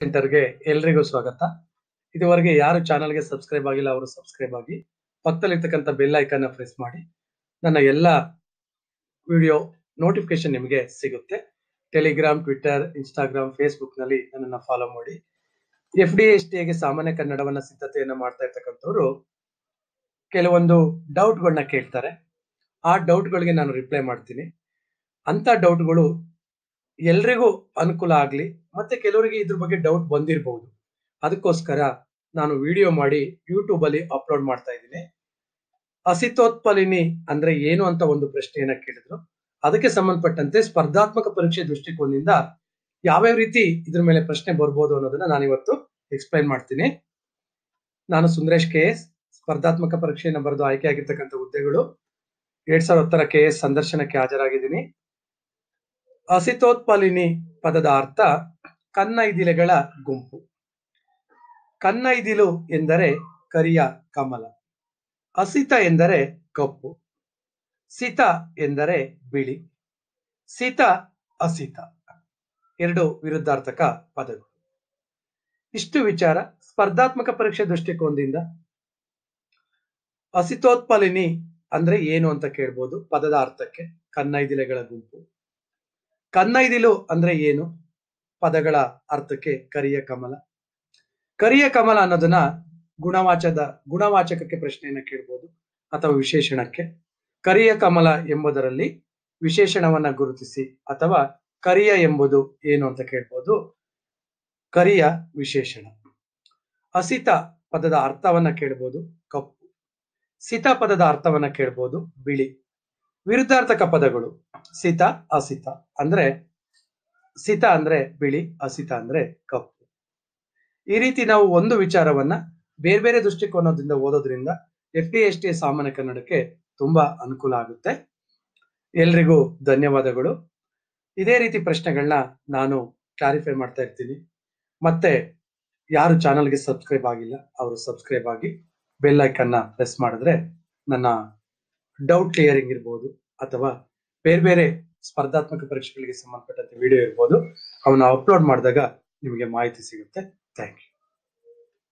ಸೆಂಟರ್ಗೆ ಎಲ್ರಿಗೂ ಸ್ವಾಗತ ಇದುವರೆಗೆ ಯಾರು ಚಾನಲ್ಗೆ ಸಬ್ಸ್ಕ್ರೈಬ್ ಆಗಿಲ್ಲ ಅವರು ಸಬ್ಸ್ಕ್ರೈಬ್ ಆಗಿ ಪಕ್ಕದಲ್ಲಿರ್ತಕ್ಕಂಥ ಬೆಲ್ ಐಕನ್ನ ಪ್ರೆಸ್ ಮಾಡಿ ನನ್ನ ಎಲ್ಲ ವಿಡಿಯೋ ನೋಟಿಫಿಕೇಶನ್ ನಿಮಗೆ ಸಿಗುತ್ತೆ ಟೆಲಿಗ್ರಾಮ್ ಟ್ವಿಟರ್ ಇನ್ಸ್ಟಾಗ್ರಾಮ್ ಫೇಸ್ಬುಕ್ ನಲ್ಲಿ ನನ್ನನ್ನು ಫಾಲೋ ಮಾಡಿ ಎಫ್ ಡಿ ಎಸ್ ಟಿಗೆ ಸಾಮಾನ್ಯ ಕನ್ನಡವನ್ನ ಸಿದ್ಧತೆಯನ್ನ ಮಾಡ್ತಾ ಇರ್ತಕ್ಕಂಥವ್ರು ಕೆಲವೊಂದು ಡೌಟ್ಗಳನ್ನ ಕೇಳ್ತಾರೆ ಆ ಡೌಟ್ಗಳಿಗೆ ನಾನು ರಿಪ್ಲೈ ಮಾಡ್ತೀನಿ ಅಂತ ಡೌಟ್ಗಳು ಎಲ್ರಿಗೂ ಅನುಕೂಲ ಆಗ್ಲಿ ಮತ್ತೆ ಕೆಲವರಿಗೆ ಇದ್ರ ಬಗ್ಗೆ ಡೌಟ್ ಬಂದಿರಬಹುದು ಅದಕ್ಕೋಸ್ಕರ ನಾನು ವಿಡಿಯೋ ಮಾಡಿ ಯೂಟ್ಯೂಬ್ ಅಲ್ಲಿ ಅಪ್ಲೋಡ್ ಮಾಡ್ತಾ ಇದ್ದೀನಿ ಅಸಿತೋತ್ಪಲಿನಿ ಅಂದ್ರೆ ಏನು ಅಂತ ಒಂದು ಪ್ರಶ್ನೆಯನ್ನ ಕೇಳಿದ್ರು ಅದಕ್ಕೆ ಸಂಬಂಧಪಟ್ಟಂತೆ ಸ್ಪರ್ಧಾತ್ಮಕ ಪರೀಕ್ಷೆ ದೃಷ್ಟಿಕೋನದಿಂದ ಯಾವ್ಯಾವ ರೀತಿ ಇದ್ರ ಮೇಲೆ ಪ್ರಶ್ನೆ ಬರ್ಬೋದು ಅನ್ನೋದನ್ನ ನಾನು ಇವತ್ತು ಎಕ್ಸ್ಪ್ಲೈನ್ ಮಾಡ್ತೀನಿ ನಾನು ಸುಂದರೇಶ್ ಕೆ ಎಸ್ ಸ್ಪರ್ಧಾತ್ಮಕ ಪರೀಕ್ಷೆಯನ್ನು ಬರೆದು ಆಯ್ಕೆ ಆಗಿರ್ತಕ್ಕಂಥ ಹುದ್ದೆಗಳು ಎರಡ್ ಸಾವಿರದ ಹತ್ತರ ಕೆ ಎಸ್ ಸಂದರ್ಶನಕ್ಕೆ ಹಾಜರಾಗಿದ್ದೀನಿ ಅಸಿತೋತ್ಪಲಿನಿ ಪದದ ಅರ್ಥ ಕನ್ನೈದಿಲೆಗಳ ಗುಂಪು ಕನ್ನೈದಿಲು ಎಂದರೆ ಕರಿಯ ಕಮಲ ಅಸಿತ ಎಂದರೆ ಕಪ್ಪು ಸಿತ ಎಂದರೆ ಬಿಳಿ ಸಿತ ಅಸಿತ ಎರಡು ವಿರುದ್ಧಾರ್ಥಕ ಪದಗಳು ಇಷ್ಟು ವಿಚಾರ ಸ್ಪರ್ಧಾತ್ಮಕ ಪರೀಕ್ಷೆ ದೃಷ್ಟಿಕೋನದಿಂದ ಅಸಿತೋತ್ಪಲಿನಿ ಅಂದ್ರೆ ಏನು ಅಂತ ಕೇಳ್ಬೋದು ಪದದ ಅರ್ಥಕ್ಕೆ ಕನ್ನೈದಿಲೆಗಳ ಗುಂಪು ಕನ್ನೈದಿಲು ಅಂದ್ರೆ ಏನು ಪದಗಳ ಅರ್ಥಕ್ಕೆ ಕರಿಯ ಕಮಲ ಕರಿಯ ಕಮಲ ಅನ್ನೋದನ್ನ ಗುಣವಾಚದ ಗುಣವಾಚಕಕ್ಕೆ ಪ್ರಶ್ನೆಯನ್ನ ಕೇಳ್ಬೋದು ಅಥವಾ ವಿಶೇಷಣಕ್ಕೆ ಕರಿಯ ಕಮಲ ಎಂಬುದರಲ್ಲಿ ವಿಶೇಷಣವನ್ನ ಗುರುತಿಸಿ ಅಥವಾ ಕರಿಯ ಎಂಬುದು ಏನು ಅಂತ ಕೇಳ್ಬೋದು ಕರಿಯ ವಿಶೇಷಣ ಅಸಿತ ಪದದ ಅರ್ಥವನ್ನ ಕೇಳ್ಬೋದು ಕಪ್ಪು ಸಿತ ಪದದ ಅರ್ಥವನ್ನ ಕೇಳ್ಬೋದು ಬಿಳಿ ವಿರುದ್ಧಾರ್ಥಕ ಪದಗಳು ಸಿತ ಅಸಿತ ಅಂದ್ರೆ ಸಿತ ಅಂದ್ರೆ ಬಿಳಿ ಅಸಿತ ಅಂದ್ರೆ ಕಪ್ಪು ಈ ರೀತಿ ನಾವು ಒಂದು ವಿಚಾರವನ್ನ ಬೇರೆ ಬೇರೆ ದೃಷ್ಟಿಕೋನದಿಂದ ಓದೋದ್ರಿಂದ ಎಫ್ ಡಿ ಎಸ್ ಟಿ ಸಾಮಾನ್ಯ ಕನ್ನಡಕ್ಕೆ ತುಂಬಾ ಅನುಕೂಲ ಆಗುತ್ತೆ ಎಲ್ರಿಗೂ ಧನ್ಯವಾದಗಳು ಇದೇ ರೀತಿ ಪ್ರಶ್ನೆಗಳನ್ನ ನಾನು ಕ್ಲಾರಿಫೈ ಮಾಡ್ತಾ ಇರ್ತೀನಿ ಮತ್ತೆ ಯಾರು ಚಾನಲ್ಗೆ ಸಬ್ಸ್ಕ್ರೈಬ್ ಆಗಿಲ್ಲ ಅವರು ಸಬ್ಸ್ಕ್ರೈಬ್ ಆಗಿ ಬೆಲ್ ಐಕನ್ನ ಪ್ರೆಸ್ ಮಾಡಿದ್ರೆ ನನ್ನ ಡೌಟ್ ಕ್ಲಿಯರಿಂಗ್ ಇರ್ಬೋದು ಅಥವಾ ಬೇರೆ ಬೇರೆ ಸ್ಪರ್ಧಾತ್ಮಕ ಪರೀಕ್ಷೆಗಳಿಗೆ ಸಂಬಂಧಪಟ್ಟಂತೆ ವಿಡಿಯೋ ಇರ್ಬೋದು ಅವನ್ನ ಅಪ್ಲೋಡ್ ಮಾಡಿದಾಗ ನಿಮಗೆ ಮಾಹಿತಿ ಸಿಗುತ್ತೆ ಥ್ಯಾಂಕ್ ಯು